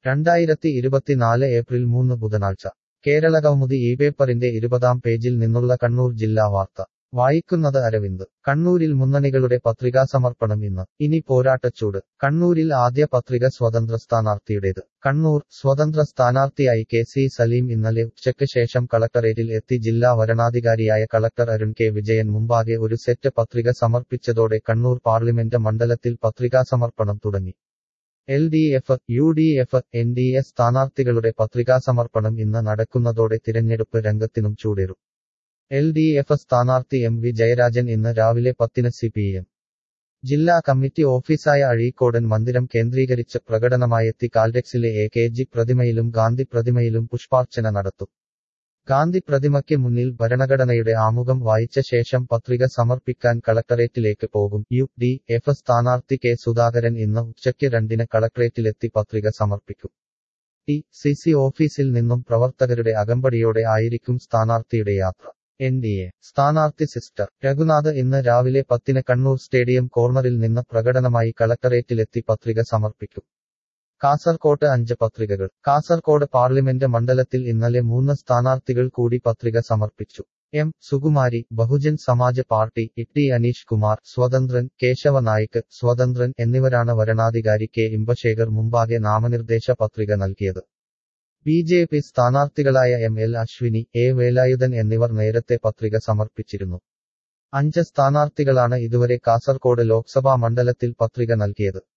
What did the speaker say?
രണ്ടായിരത്തി ഇരുപത്തിനാല് ഏപ്രിൽ മൂന്ന് ബുധനാഴ്ച കേരളകൗമുദി ഈ പേപ്പറിന്റെ ഇരുപതാം പേജിൽ നിന്നുള്ള കണ്ണൂർ ജില്ലാ വാർത്ത വായിക്കുന്നത് അരവിന്ദ് കണ്ണൂരിൽ മുന്നണികളുടെ പത്രികാ സമർപ്പണം ഇന്ന് ഇനി പോരാട്ടച്ചൂട് കണ്ണൂരിൽ ആദ്യ പത്രിക സ്വതന്ത്ര സ്ഥാനാർത്ഥിയുടേത് കണ്ണൂർ സ്വതന്ത്ര സ്ഥാനാർത്ഥിയായി കെ സി സലീം ഇന്നലെ ഉച്ചയ്ക്ക് ശേഷം കളക്ടറേറ്റിൽ എത്തി ജില്ലാ വരണാധികാരിയായ കളക്ടർ അരുൺ കെ വിജയൻ മുമ്പാകെ ഒരു സെറ്റ് പത്രിക സമർപ്പിച്ചതോടെ കണ്ണൂർ പാർലമെന്റ് മണ്ഡലത്തിൽ പത്രികാ സമർപ്പണം തുടങ്ങി L D F U D F N D A സ്ഥാനാർത്ഥികളുടെ പത്രികാ സമർപ്പണം ഇന്ന് നടക്കുന്നതോടെ തിരഞ്ഞെടുപ്പ് രംഗത്തിനും ചൂടേറും എൽ ഡി എഫ് സ്ഥാനാർത്ഥി എം വി ജയരാജൻ ഇന്ന് രാവിലെ പത്തിന് സി പി എം ജില്ലാ കമ്മിറ്റി ഓഫീസായ അഴീക്കോടൻ മന്ദിരം കേന്ദ്രീകരിച്ച് പ്രകടനമായെത്തി കാൽടെക്സിലെ എ കെ ജി പ്രതിമയിലും ഗാന്ധി പ്രതിമയിലും പുഷ്പാർച്ചന നടത്തും ഗാന്ധി പ്രതിമയ്ക്ക് മുന്നിൽ ഭരണഘടനയുടെ ആമുഖം വായിച്ച ശേഷം പത്രിക സമർപ്പിക്കാൻ കളക്ടറേറ്റിലേക്ക് പോകും യു ഡി എഫ് സ്ഥാനാർത്ഥി കെ സുധാകരൻ ഇന്ന് ഉച്ചയ്ക്ക് രണ്ടിന് കളക്ടറേറ്റിലെത്തി പത്രിക സമർപ്പിക്കും ടി സി സി ഓഫീസിൽ നിന്നും പ്രവർത്തകരുടെ അകമ്പടിയോടെ ആയിരിക്കും സ്ഥാനാർത്ഥിയുടെ യാത്ര എൻ ഡി എ സ്ഥാനാർത്ഥി സിസ്റ്റർ രഘുനാഥ് ഇന്ന് രാവിലെ പത്തിന് കണ്ണൂർ സ്റ്റേഡിയം കോർണറിൽ നിന്ന് പ്രകടനമായി കളക്ടറേറ്റിലെത്തി പത്രിക സമർപ്പിക്കും കാസർകോട്ട് അഞ്ച് പത്രികകൾ കാസർകോട് പാർലമെന്റ് മണ്ഡലത്തിൽ ഇന്നലെ മൂന്ന് സ്ഥാനാർത്ഥികൾ കൂടി പത്രിക സമർപ്പിച്ചു എം സുകുമാരി ബഹുജൻ സമാജ് പാർട്ടി ഇട്ടി അനീഷ് കുമാർ സ്വതന്ത്രൻ കേശവ നായിക് സ്വതന്ത്രൻ എന്നിവരാണ് വരണാധികാരി കെ ഇമ്പശേഖർ മുമ്പാകെ നാമനിർദ്ദേശ പത്രിക നൽകിയത് ബി ജെ പി സ്ഥാനാർത്ഥികളായ M L Ashwini A Velayudhan എന്നിവർ നേരത്തെ പത്രിക സമർപ്പിച്ചിരുന്നു അഞ്ച് സ്ഥാനാർത്ഥികളാണ് ഇതുവരെ കാസർകോട് ലോക്സഭാ മണ്ഡലത്തിൽ പത്രിക നൽകിയത്